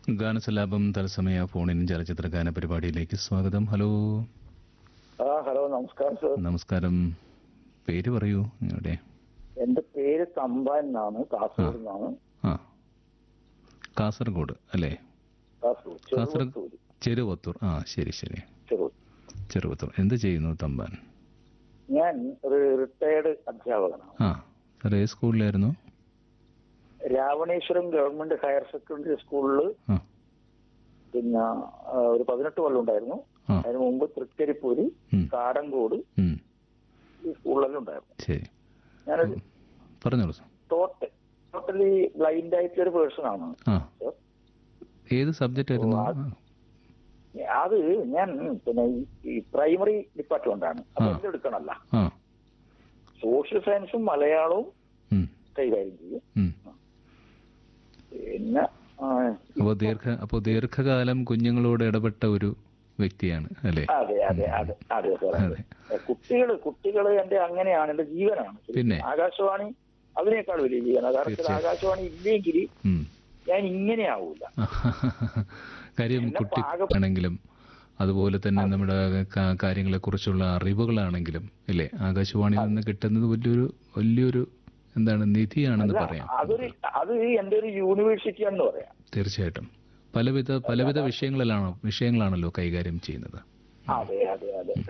ഗാനസലാപം തത്സമയ ഫോണിൻ ചലച്ചിത്ര ഗാന പരിപാടിയിലേക്ക് സ്വാഗതം ഹലോ ആ ഹലോ നമസ്കാരം സർ നമസ്കാരം പേര് പറയൂ നിങ്ങളുടെ എന്റെ പേര് തമ്പാൻ എന്നാണ് കാസർഗോഡ് നിന്നാണ് ആ കാസർഗോഡ് അല്ലേ കാസർഗോഡ് കാസർഗോഡ് ചെറുവത്തൂര്. ചെറുവത്തൂർ ആ ശരി ശരി ചെറുവത്തൂർ. ചെറുവത്തൂർ എന്ത് ചെയ്യുന്നു തമ്പാൻ ഞാൻ ഒരു റിട്ടയർഡ് അധ്യാപകനാണ് ആ സാർ ഏത് സ്കൂളിലായിരുന്നു രാവണേശ്വരം ഗവൺമെന്റ് ഹയർ സെക്കൻഡറി സ്കൂളിൽ ആ പിന്നെ ആ, ഒരു പതിനെട്ട് കൊല്ലം ഉണ്ടായിരുന്നു ആ അതിന് മുമ്പ് തൃക്കരിപ്പൂര് ഉം, കാടങ്കോട് ഉം, ഈ സ്കൂളിലെല്ലാം ഉണ്ടായിരുന്നു ശരി ഞാനൊരു പറഞ്ഞോളൂ സാർ ടോട്ടൽ ടോട്ടലി ബ്ലൈൻഡ് ആയിട്ടുള്ള ഒരു പേഴ്സൺ ആണ് ആ സർ. ഏത് സബ്ജക്റ്റ് ആയിരുന്നു ഓ, ആ, അത് ഞാൻ പിന്നെ ഈ- ഈ പ്രൈമറി ഡിപ്പാർട്ട്മെന്റ് ആണ് അപ്പൊ ആ. എന്ത് എടുക്കണല്ല ആ സോഷ്യൽ സയൻസും മലയാളവും ഉം, കൈകാര്യം ചെയ്യും ഉം. പിന്നെ ആ, അപ്പോൾ ദീർഘ അപ്പോൾ ദീർഘകാലം കുഞ്ഞുങ്ങളോട് ഇടപെട്ട ഒരു വ്യക്തിയാണ് അല്ലേ അതെ അതെ അതെ അതെ സാർ അതെ കുട്ടികള് കുട്ടികള് എന്റെ അങ്ങനെയാണ് എന്റെ ജീവനാണ് പിന്നെ? ആകാശവാണി അതിനേക്കാൾ വലിയ ജീവനാണ് കാരണം വെച്ചാൽ തീർച്ചയായും. ആകാശവാണി ഇല്ലെങ്കിൽ ഉം. ഞാൻ ഇങ്ങനെ ആവൂല കാര്യം എന്നെ കുട്ടി പാകം- ആണെങ്കിലും അതുപോലെ തന്നെ നമ്മുടെ കാ- കാര്യങ്ങളെക്കുറിച്ചുള്ള അറിവുകളാണെങ്കിലും ഇല്ലേ ആകാശവാണിയിൽ നിന്ന് കിട്ടുന്നത് വലിയൊരു വലിയൊരു എന്താണ് നിധിയാണെന്ന് അല്ല, പറയാം അതൊരു അത് എന്റെ ഒരു യൂണിവേഴ്സിറ്റി എന്ന് പറയാം തീർച്ചയായിട്ടും പലവിധ പലവിധ വിഷയങ്ങളിലാണോ വിഷയങ്ങളാണല്ലോ കൈകാര്യം ചെയ്യുന്നത് അതെ അതെ അതെ